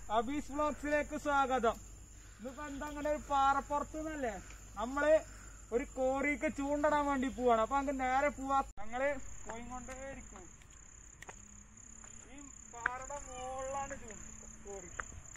അബീസ് വ്ലോഗ്സിലേക്ക് സ്വാഗതം ഇതിപ്പോ എന്താ അങ്ങനെ ഒരു പാറപ്പുറത്ത് നിന്നല്ലേ നമ്മള് ഒരു കോറിക്ക് ചൂണ്ടിടാൻ വേണ്ടി പോവാണ് അപ്പൊ അങ്ങ് നേരെ പോവാ ഞങ്ങള് പോയി കൊണ്ടേയിരിക്കും ഈ പാറയുടെ മുകളിലാണ് ചൂണ്ട കോറി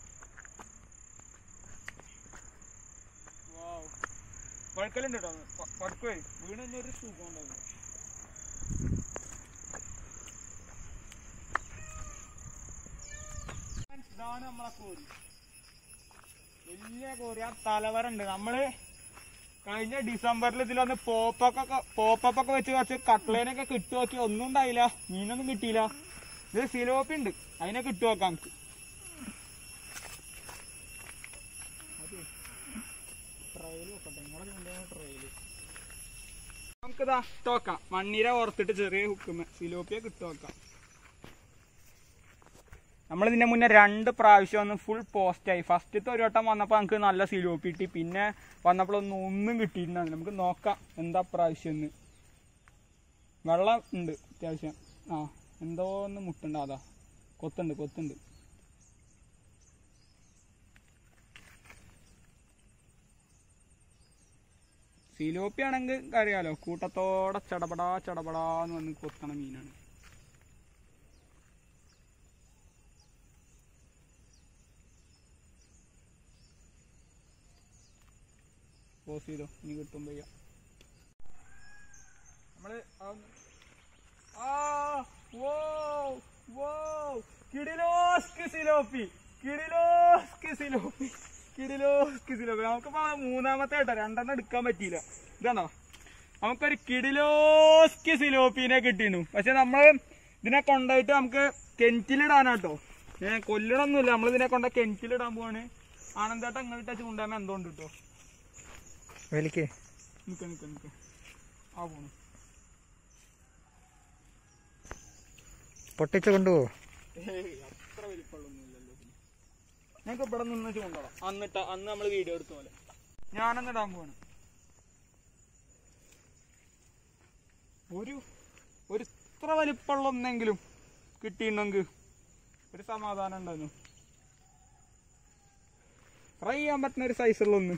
വാവ്. വഴുക്കലുണ്ട് കേട്ടോ പടുക്കുവേ വീണ് തന്നെ ഒരു സുഖം ഉണ്ടാവും ഇതാണ് നമ്മളെ കോരി വലിയ കോരി ആ തലവരുണ്ട് നമ്മള് കഴിഞ്ഞ ഡിസംബറിൽ ഇതിലൊന്ന് പോപ്പൊക്കെ പോപ്പൊക്കെ വെച്ച് കുറച്ച് കട്ട്ലേനൊക്കെ കിട്ടു നോക്കി ഒന്നും ഉണ്ടായില്ല മീനൊന്നും കിട്ടിയില്ല ഇത് സിലോപ്പി ഉണ്ട് അതിനെ കിട്ടു നോക്കാം നമുക്ക് ട്രയൽ വെക്കട്ടെ നിങ്ങളെ ട്രയല് നമുക്കിതാ തോക്കാം മണ്ണീര ഓർത്തിട്ട് ചെറിയ ഹുക്കുമ സിലോപ്പിയെ കിട്ടു നോക്കാം നമ്മൾ ഇതിന്റെ മുന്നേ രണ്ട് പ്രാവശ്യം ഒന്ന് ഫുൾ പോസ്റ്റായി ഫസ്റ്റത്തെ ഒരു വട്ടം വന്നപ്പോൾ നമുക്ക് നല്ല സിലോപ്പി കിട്ടി പിന്നെ വന്നപ്പോഴൊന്നും ഒന്നും കിട്ടിയിട്ടുണ്ടായിരുന്നു നമുക്ക് നോക്കാം എന്താ പ്രാവശ്യം എന്ന് വെള്ളം ഉണ്ട് അത്യാവശ്യം ആ എന്തോ ഒന്ന് മുട്ടുണ്ട് അതാ കൊത്തുണ്ട് കൊത്തുണ്ട് സിലോപ്പി ആണെങ്കിൽ അറിയാലോ കൂട്ടത്തോടെ ചടപടാ ചടപടാന്ന് വന്ന് കൊത്തണ മീനാണ് പോസ് ചെയ്തോ ഇനി കിട്ടും വയ്യ നമ്മള് ആ- ആ വോ വോ കിടിലോസ്ക് സിലോപ്പി കിടിലോസ്ക് സിലോപ്പി കിടിലോസ്ക് സിലോപ്പി നമുക്കിപ്പോ മൂന്നാമത്തെ കേട്ടോ രണ്ടെണ്ണം എടുക്കാൻ പറ്റിയില്ല ഇതാണോ നമുക്കൊരു കിടിലോസ്ക് സിലോപ്പിനെ കിട്ടിയിരുന്നു പക്ഷെ നമ്മൾ ഇതിനെ കൊണ്ടുപോയിട്ട് നമുക്ക് കെൻറ്റിലിടാനാട്ടോ ഏഹ് കൊല്ലണമൊന്നുമില്ല നമ്മളിതിനെ കൊണ്ട് കെൻറ്റിലിടാൻ പോവാണ് ആനന്ദേട്ട ഇങ്ങോട്ട് ചൂണ്ടാമ എന്തോണ്ട് കേട്ടോ വലിക്ക് നിക്ക നിക്ക നിക്ക ആ പോണു പൊട്ടിച്ച് കൊണ്ടുപോ ഏയ്, അത്ര വലിപ്പമുള്ളൊന്നുമില്ലല്ലോ ഇതിന്. ഞങ്ങൾക്ക് ഇവിടെ നിന്ന് ചൂണ്ടോളാം അന്നിട്ട അന്ന് നമ്മൾ വീഡിയോ എടുത്ത പോലെ ഞാനന്ന് ഇടാൻ പോവാണ് ഒരു ഒരു ഇത്ര വലിപ്പമുള്ള ഒന്നെങ്കിലും കിട്ടിയിട്ടുണ്ടെങ്കിൽ ഒരു സമാധാനം ഉണ്ടായിരുന്നു ഫ്രൈ ചെയ്യാൻ പറ്റുന്ന ഒരു സൈസുള്ള ഒന്ന്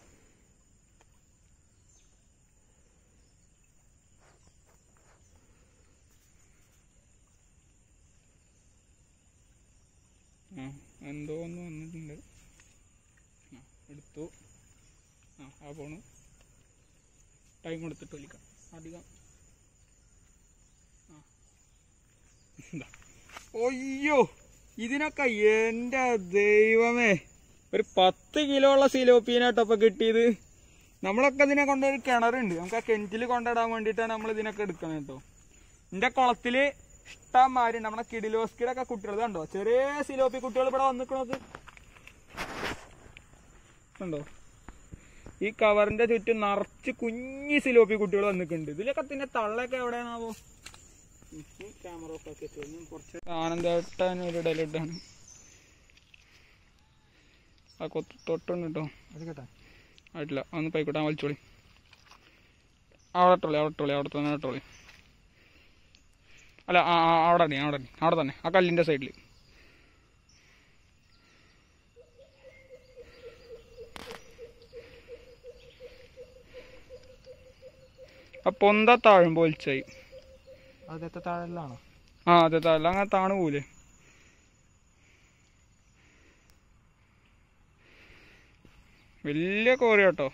ആ എന്തോ ഒന്ന് വന്നിട്ടുണ്ട് ആ എടുത്തു ആ ആ പോണു ടൈം കൊടുത്തിട്ട് വലിക്കാം അധികം ആ ഇതാ. ഒയ്യോ ഇതിനൊക്കെ എൻ്റെ ദൈവമേ ഒരു പത്ത് കിലോ ഉള്ള സിലോപ്പീനാട്ടോ ഇപ്പൊ കിട്ടിയത് നമ്മളൊക്കെ ഇതിനെ കൊണ്ടൊരു കിണറുണ്ട് നമുക്ക് ആ കിണറ്റിൽ കൊണ്ടിടാൻ വേണ്ടിയിട്ടാണ് നമ്മൾ ഇതിനൊക്കെ എടുക്കണം കേട്ടോ എന്റെ കുളത്തില് ഇഷ്ടംമാരുണ്ട് നമ്മുടെ കിഡിലോസ്കിയുടെ ഒക്കെ കുട്ടികൾ കണ്ടോ ചെറിയ സിലോപ്പി കുട്ടികൾ ഇവിടെ വന്നിക്കണത് കണ്ടോ ഈ കവറിന്റെ ചുറ്റും നിറച്ച് കുഞ്ഞി സിലോപ്പി കുട്ടികൾ വന്നിട്ടുണ്ട് ഇതിലൊക്കെ പിന്നെ തള്ളയൊക്കെ എവിടെയാണാവോ ക്യാമറ ഓഫ് ആക്കി വെച്ചു. ഇനി കുറച്ച് ആനന്ദേട്ടൻ ഒരു ഇടയിലിട്ടാണ് ആ കൊത്ത് തൊട്ടുണ്ട് കേട്ടോ അത് കേട്ടാ ആയിട്ടില്ല ഒന്ന് പൈക്കോട്ടെ ആ വലിച്ചോളി അവിടെ ഇട്ടോളി അവിടെ ഇട്ടോളി അവിടെ തന്നെ ഇട്ടോളി അല്ല ആ ആ, അവിടെ അടി അവിടെ അടി അവിടെ തന്നെ ആ കല്ലിൻ്റെ സൈഡിൽ ആ പൊന്ത താഴുമ്പോൾ വലിച്ചായി അതെത്ര താഴെല്ലാണോ ആ അതെ താഴെ അങ്ങനെ താണു പോലേ വലിയ കോറി കേട്ടോ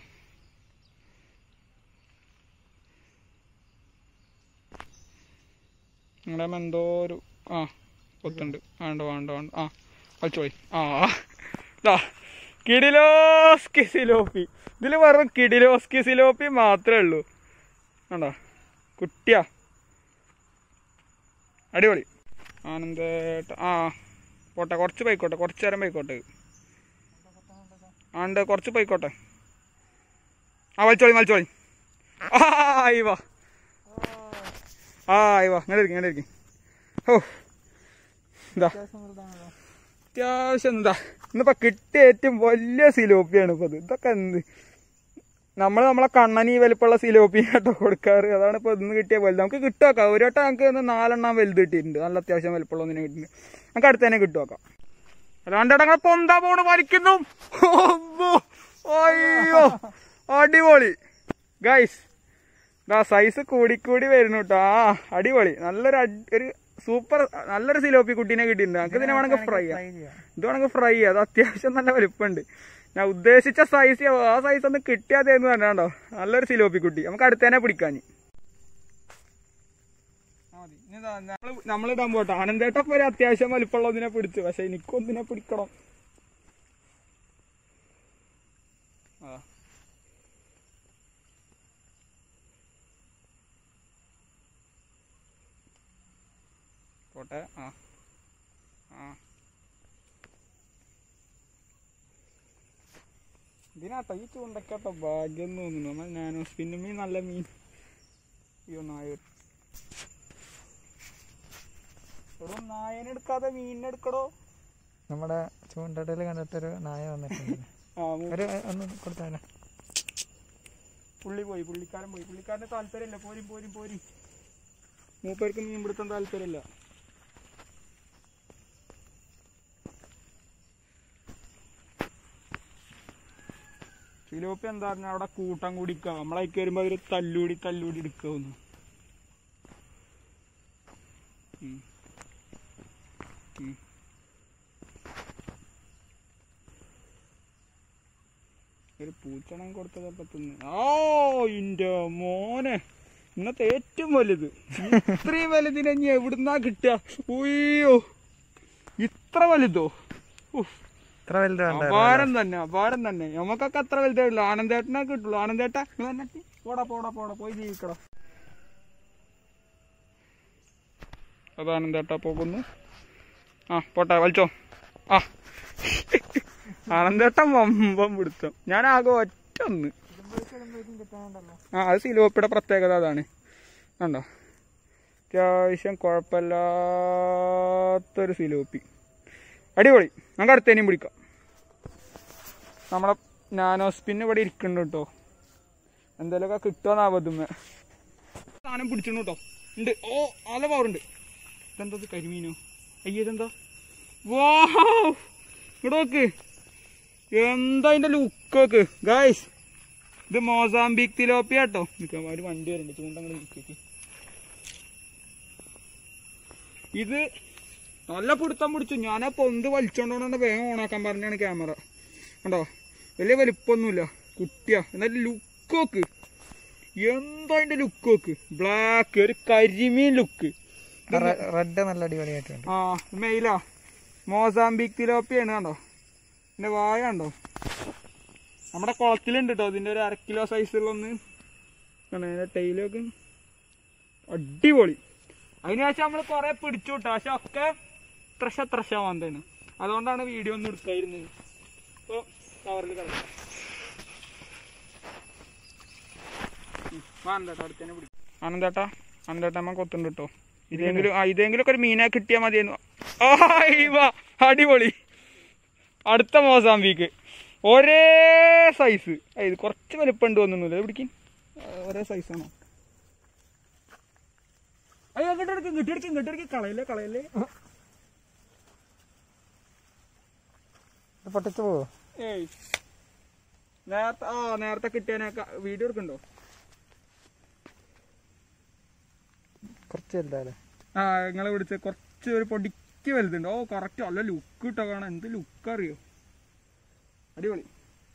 നിങ്ങളുടെ എന്തോ ഒരു ആ കൊത്തുണ്ട് വേണ്ട വേണ്ട വേണ്ട ആ വലിച്ചോളി ആ ഇതാ കിഡിലോസ്കി സിലോപ്പി ഇതിൽ വെറും കിഡിലോസ്കി സിലോപ്പി മാത്രമേ ഉള്ളൂ കണ്ടോ കുട്ടിയാ അടിപൊളി ആനന്ദേട്ട ആ പോട്ടെ കുറച്ച് പോയിക്കോട്ടെ കുറച്ച് നേരം പോയിക്കോട്ടെ ആണ്ട് കുറച്ച് പോയിക്കോട്ടെ ആ വലിച്ചോളി വലിച്ചോളി ആ ആയി വാ ആ ആയി വാ ഇങ്ങനെ ഇരിക്കും ഇങ്ങനെ ഇരിക്കും ഓ ഇതാ അത്യാവശ്യം എന്താ ഇന്നിപ്പോ കിട്ടിയ ഏറ്റവും വലിയ സിലോപ്പിയാണ് ഇപ്പൊ ഇത് ഇതൊക്കെ എന്ത് നമ്മൾ നമ്മളെ കണ്ണനി വലിപ്പമുള്ള സിലോപ്പി കേട്ടോ കൊടുക്കാറ് അതാണ് ഇപ്പൊ ഇന്ന് കിട്ടിയ വലുത് നമുക്ക് കിട്ടുവക്കാം ഒരു വട്ടം നമുക്ക് ഒന്ന് നാലെണ്ണം വലുത് കിട്ടിയിട്ടുണ്ട് നല്ല അത്യാവശ്യം വലിപ്പമുള്ള ഒന്നിനെ കിട്ടിയിട്ടുണ്ട് നമുക്ക് അടുത്ത് തന്നെ കിട്ടുവക്കാം അല്ലാണ്ട് അങ്ങനെ പൊന്താ പോണ് വലിക്കുന്നു അമ്മോ. അയ്യോ അടിപൊളി ഗൈസ് ദാ സൈസ് കൂടിക്കൂടി വരുന്നു കേട്ടോ ആ അടിപൊളി നല്ലൊരു അടി- ഒരു സൂപ്പർ നല്ലൊരു സിലോപ്പി കുട്ടീനെ കിട്ടിയിട്ടുണ്ട് നമുക്ക് ഇതിനെ വേണമെങ്കിൽ ഫ്രൈ ചെയ്യാം ഇത് വേണമെങ്കിൽ ഫ്രൈ ചെയ്യാം അത് അത്യാവശ്യം നല്ല വലിപ്പമുണ്ട് ഞാൻ ഉദ്ദേശിച്ച സൈസ് ആ സൈസ് ഒന്ന് കിട്ടിയാതേന്ന് തന്നെ കണ്ടോ നല്ലൊരു സിലോപ്പി കുട്ടി നമുക്ക് അടുത്തേനെ പിടിക്കാൻ നമ്മളിടാൻ പോട്ടെ ആനന്ദേട്ടൊക്കെ ഒരു അത്യാവശ്യം വലിപ്പമുള്ളതിനെ പിടിച്ചു പക്ഷെ എനിക്കൊന്നിനെ പിടിക്കണം ആ പോട്ടെ ആ ആ ഇതിനാട്ടോ ഈ ചൂണ്ടക്കാട്ടോ ഭാഗ്യം എന്ന് തോന്നുന്നു നമ്മൾ നാനോ സ്പിന്നും മീൻ നല്ല മീൻ അയ്യോ നായ എടോ നായനെ എടുക്കാതെ മീനിനെ എടുക്കടോ നമ്മുടെ ചൂണ്ടടയിൽ കണ്ടിട്ടൊരു നായ വന്നിട്ടുണ്ട് ആ മൂ- ഒരു ഒന്ന് കൊടുത്താലോ പുള്ളി പോയി പുള്ളിക്കാരൻ പോയി പുള്ളിക്കാരന് താല്പര്യമില്ല പോരും പോരും പോരും മൂപ്പർക്ക് മീൻ പിടുത്തം താല്പര്യമില്ല ഫിലോപ്പി എന്താ പറഞ്ഞാൽ അവിടെ കൂട്ടം കൂടിക്കുക നമ്മളേക്ക് വരുമ്പോ അവര് തല്ലൂടി തല്ലൂടി എടുക്കുന്നു ഒരു പൂച്ചണം കൊടുത്തതപ്പോ തിന്ന് ഓ ഇന്റെ മോനെ ഇന്നത്തെ ഏറ്റവും വലുത് ഇത്രയും വലുതിനെ ഇനി എവിടുന്നാ കിട്ടുക ഉയ്യോ ഇത്ര വലുതോ ഉഫ്. ഇത്ര വലുതുണ്ട് അപാരം തന്നെ അപാരം തന്നെ നമുക്കൊക്കെ അത്ര വലുതേ ഉള്ളൂ ആനന്ദേട്ടനെ കിട്ടുള്ളൂ ആനന്ദേട്ട നീ വന്നിട്ട് പോടാ പോടാ പോടാ പോയി ജീവിക്കടാ അത് ആനന്ദേട്ട പോകുന്നു ആ പോട്ടെ വലിച്ചോ ആ ആനന്ദേട്ടൻ വമ്പം പിടുത്തം ഞാൻ ആകെ ഒറ്റ ഒന്ന് ആ അത് സിലോപ്പിയുടെ പ്രത്യേകത അതാണ് കണ്ടോ അത്യാവശ്യം കുഴപ്പമില്ലാത്തൊരു സിലോപ്പി അടിപൊളി നമുക്ക് അടുത്തേനെയും പിടിക്കാം നമ്മളെ നാനോ സ്പിൻ ഇവിടെ ഇരിക്കുന്നുണ്ട് കേട്ടോ എന്തെങ്കിലുമൊക്കെ കിട്ടുമെന്നാവതുമ്മ സാധനം പിടിച്ചിട്ടുണ്ട് കേട്ടോ ഉണ്ട് ഓ നല്ല പവറുണ്ട് ഇതെന്താ ഇത് കരിമീനോ അയ്യോ ഇതെന്താ വാ ഇവിടെ നോക്ക് എന്താ അതിന്റെ ലുക്ക് നോക്ക് ഗായ്സ് ഇത് മോസാംബിക് തിലോപ്പിയ കേട്ടോ നിൽക്കാം ഒരു വണ്ടി വരുന്നുണ്ട് ചൂണ്ടങ്ങൾ നിൽക്കി ഇത് നല്ല പിടുത്തം പിടിച്ചു ഞാൻ ആ പൊന്ത് വലിച്ചോണ്ടോണ്ട് വേഗം ഓണാക്കാൻ പറഞ്ഞാണ് ക്യാമറ കണ്ടോ വലിയ വലിപ്പൊന്നുമില്ല കുട്ടിയാ എന്നാലും ലുക്ക് നോക്ക് എന്താ അതിന്റെ ലുക്ക് നോക്ക് ബ്ലാക്ക് ഒരു കരിമീൻ ലുക്ക് റെഡ് നല്ല അടിപൊളിയായിട്ടുണ്ട് ആ മെയിലാ മോസാംബിക് തിലോപ്പിയാണ് കണ്ടോ എന്റെ വായ കണ്ടോ നമ്മുടെ കുളത്തിലുണ്ട് കേട്ടോ ഇതിന്റെ ഒരു അര കിലോ സൈസുള്ള ഒന്ന് കണ്ടോ അതിന്റെ ടൈലൊക്കെ അടിപൊളി അതിന് ശേഷം നമ്മൾ കുറെ പിടിച്ചു കിട്ടോ പക്ഷെ ഒക്കെ ത്രശ ത്രശ വന്നതാണ് അതുകൊണ്ടാണ് വീഡിയോ ഒന്നും എടുക്കായിരുന്നത് ഇപ്പൊ കവറിൽ കിടക്കും ആനന്ദേട്ടാ അടുത്തന്നെ പിടിക്കും ആനന്ദേട്ടാ ആനന്ദേട്ടാ അമ്മ കൊത്തുണ്ട് കേട്ടോ ഇതെങ്കിലും ആ ഇതെങ്കിലും ഒക്കെ ഒരു മീനെ കിട്ടിയാൽ മതിയെന്നു ആയ് വാ അടിപൊളി അടുത്ത മോസാംബിക്ക് ഒരേ സൈസ് ഇത് കുറച്ച് വലിപ്പമുണ്ട് തോന്നുന്നില്ല ഇത് പിടിക്കും ഒരേ സൈസാണോ അയ്യോ ഇങ്ങോട്ട് എടുക്കും ഇങ്ങോട്ട് എടുക്കും ഇങ്ങോട്ട് എടുക്കും കളയല്ലേ കളയല്ലേ ഇത് പൊട്ടിച്ചു പോവോ ഏയ് നേരത്തെ ആ നേരത്തെ കിട്ടിയതിനെ വീഡിയോ എടുക്കണ്ടോ കുറച്ച് വലുതല്ലേ ആ നിങ്ങളെ വിളിച്ച കുറച്ച് ഒരു പൊടിക്ക് വലുതുണ്ട് ഓ കറക്റ്റ് നല്ല ലുക്ക് ഇട്ടോ കാണാൻ എന്ത് ലുക്ക് അറിയോ അടിപൊളി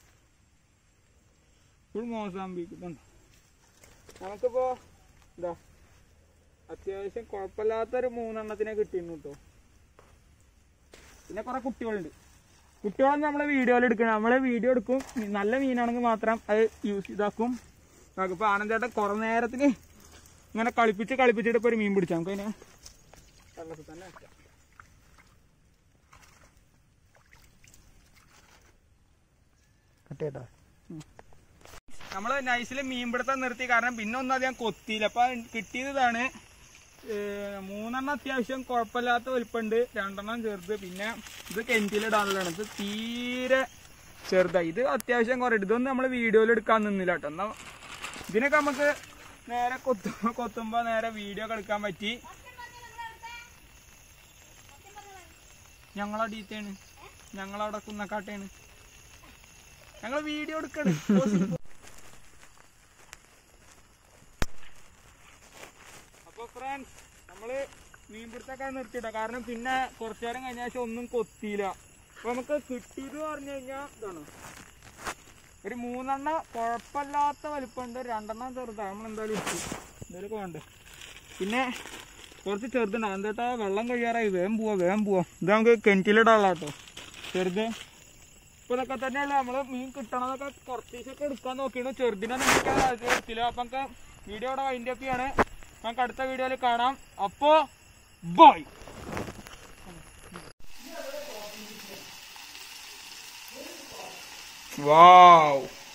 ഫുൾ മോസാമ്പിക്ക് ഇതുണ്ട് നമുക്കിപ്പോ എന്താ അത്യാവശ്യം കുഴപ്പമില്ലാത്തൊരു മൂന്നെണ്ണത്തിനെ കിട്ടിയിരുന്നു കേട്ടോ പിന്നെ കുറെ കുട്ടികളുണ്ട് കുട്ടികളൊന്നും നമ്മളെ വീഡിയോയിൽ എടുക്കണം നമ്മളെ വീഡിയോ എടുക്കും നല്ല മീനാണെങ്കിൽ മാത്രം അത് യൂസ് ഇതാക്കും നമുക്കിപ്പോ ആനന്ദേട്ടൻ കുറെ നേരത്തിന് ഇങ്ങനെ കളിപ്പിച്ച് കളിപ്പിച്ചിട്ട് ഇപ്പൊ ഒരു മീൻ പിടിച്ചാൽ നമുക്ക് അതിനെ വെള്ളത്തിൽ തന്നെ വെക്കാം കിട്ടിയേട്ടാ നമ്മള് നൈസിൽ മീൻ പിടുത്തം നിർത്തി കാരണം പിന്നെ ഒന്നും അധികം കൊത്തിയില്ല അപ്പൊ കിട്ടിയത് ഇതാണ് ഏർ മൂന്നെണ്ണം അത്യാവശ്യം കുഴപ്പമില്ലാത്ത വലിപ്പമുണ്ട് രണ്ടെണ്ണം ചെറുത് പിന്നെ ഇത് കെന്റിലിടാനുള്ളതാണ് ഇത് തീരെ ചെറുതായി ഇത് അത്യാവശ്യം കുറേ ഇതൊന്നും നമ്മൾ വീഡിയോയിൽ എടുക്കാൻ നിന്നില്ല കേട്ടോ എന്നാ ഇതിനൊക്കെ നമുക്ക് നേരെ കൊത്തുമ്പോ കൊത്തുമ്പോ നേരെ വീഡിയോ ഒക്കെ എടുക്കാൻ പറ്റി ഞങ്ങളെ ഡീറ്റാണ് ഞങ്ങളവിടെ കുന്നക്കാട്ടേണ് ഞങ്ങൾ വീഡിയോ എടുക്കണ് അപ്പൊ ഫ്രണ്ട്സ് നമ്മള് മീൻപിടുത്തൊക്കെ നിർത്തിയിട്ട കാരണം പിന്നെ കുറച്ചു നേരം കഴിഞ്ഞ ശേഷം ഒന്നും കൊത്തിയില്ല അപ്പൊ നമുക്ക് കിട്ടിയത് പറഞ്ഞു കഴിഞ്ഞാൽ ഇതാണ് ഒരു മൂന്നെണ്ണം കുഴപ്പമില്ലാത്ത വലിപ്പമുണ്ട് രണ്ടെണ്ണം ചെറുതാണ് നമ്മൾ എന്തായാലും ഇട്ടു എന്തായാലും വേണ്ട പിന്നെ കുറച്ച് ചെറുതുണ്ടാവും എന്താ വെള്ളം കഴിയാറായി വേഗം പോവാ വേഗം പോവാ ഇത് നമുക്ക് കിണറ്റിലിടാനുള്ള കേട്ടോ ചെറുത് ഇപ്പൊ ഇതൊക്കെ തന്നെയല്ല നമ്മള് മീൻ കിട്ടണതൊക്കെ കുറച്ച് ദിവസമൊക്കെ എടുക്കാൻ നോക്കിയാണ് ചെറുതിനൊന്നും എടുക്കാൻ താല്പര്യം എടുത്തില്ല അപ്പൊ നമുക്ക് വീഡിയോ ഇവിടെ വൈൻഡ് അപ്പ് ചെയ്യാണ് നമുക്ക് അടുത്ത വീഡിയോയിൽ കാണാം അപ്പോ ബൈ വാവ്